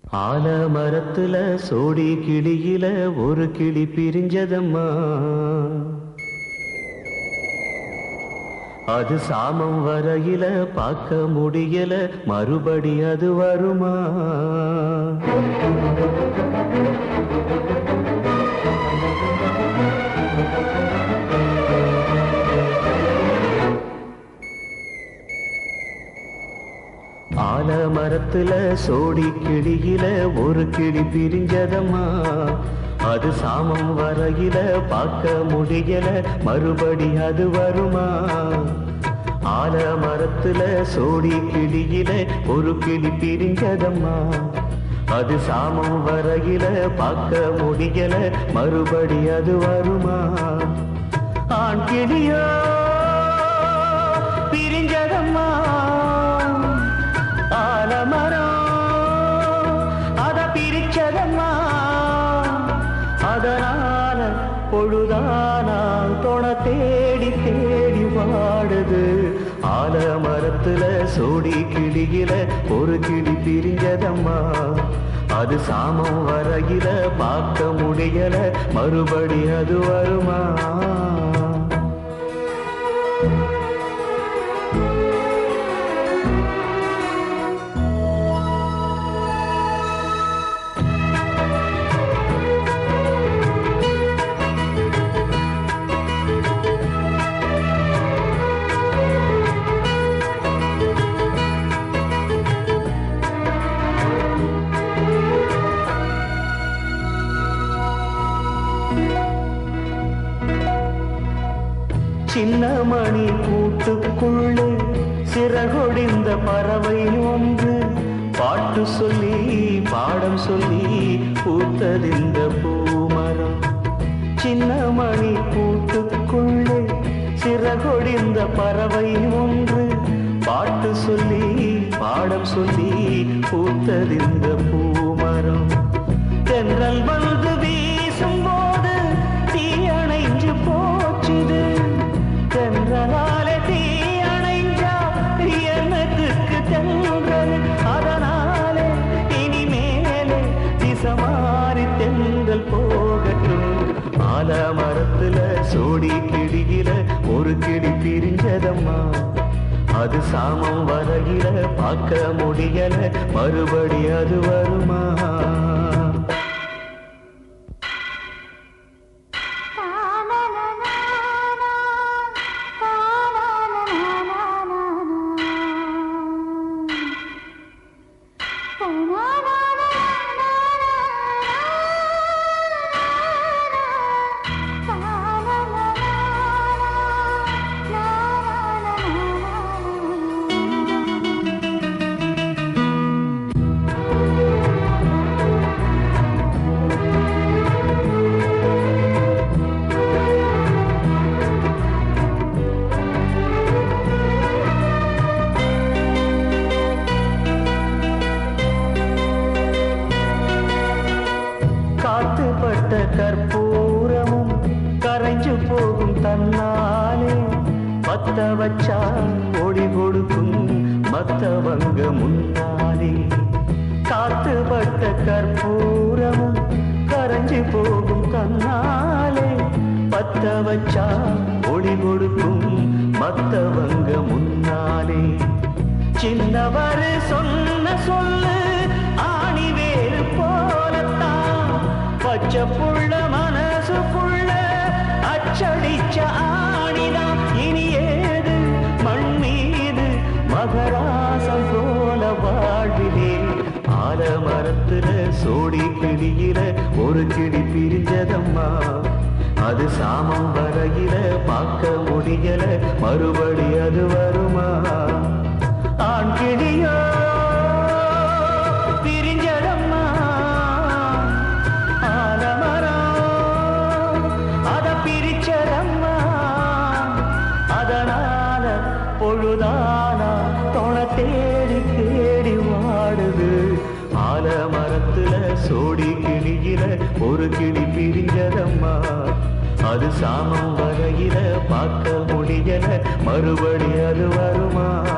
ஆலமரத்துல சோடி கிளியில ஒரு கிளி பிரிஞ்சதம்மா அது சாமம் வரையில பார்க்க முடியல மறுபடி அது வருமா ஆலமரத்துல சோடி கிளியில ஒரு கிளி பிரிஞ்சதம்மா அது சாமம் வரையில பார்க்க முடியல மறுபடி அது வருமா ஆலமரத்துல சோடி கிளியில ஒரு கிளி பிரிஞ்சதம்மா அது சாமம் வரையில பார்க்க முடியல மறுபடி அது வருமா ஆண் கிளியோ பிரிஞ்சதம்மா ஆலமரம் அத பிரிச்சதம்மா அதனால பொழுதானா தொண தேடி தேடி வாடுது ஆலமரத்துல சோடி கிளியில ஒரு கிளி பிரிஞ்சதம்மா அது சாமம் வரையில பார்க்க முடியல மறுபடி அது வருமா சின்ன மணி கூட்டுக்குள்ளே சிறகொடிந்த பறவை ஒன்று பாட்டு சொல்லி பாடம் சொல்லி பூத்ததிந்த பூமரம் சின்ன மணி கூட்டுக்குள்ளே சிறகொடிந்த பறவை ஒன்று பாட்டு சொல்லி பாடம் சொல்லி பூத்ததிந்த பூமரம் தென்றல் வந்து வீசும் போது தீயணைஞ்சு போச்சுது தென்றலாலே தீயணைஞ்சா என்னத்துக்கு தென்றல் அதனாலே இனிமேலே திசமாறி தென்றல் போகட்டும் ஆலமரத்துல சோடி கிளியில ஒரு கிளி பிரிஞ்சதம்மா அது சாமம் வரையில பார்க்க முடியல மறுபடி அது வருமா காத்துப்பட்ட கற்பூரமும் கரைஞ்சு போகும் தன்னாலே பத்த வச்சா ஒளி கொடுக்கும் மத்தவங்க முன்னாலே காத்துப்பட்ட கற்பூரமும் கரைஞ்சு போகும் தன்னாலே பத்த வச்சா ஒளி கொடுக்கும் மத்தவங்க முன்னாலே சின்னவர் சொன்ன சொல்லு ஆணி வேறு போலத்தான் பச்சை புள்ள மனசு புள்ள அச்சடிச்ச ஆணிதான் இனி ஏது மண் மீது மகராசம் போல வாழ்விலே ஆலமரத்துல சோடி கிளியில ஒரு கிளி பிரிஞ்சதம்மா அது சாமம் வரையில பார்க்க முடியல மறுபடி அது வருமா ஆண் கிளியோ பிரிஞ்சதம்மா ஆலமரம் அத பிரிச்சதம்மா அதனால பொழுதானா தொண தேடி தேடி வாடுது ஆலமரத்துல சோடி கிளியில ஒரு கிளி பிரிஞ்சதம்மா அது சாமம் வரையில பார்க்க முடியல மறுபடி அது வருமா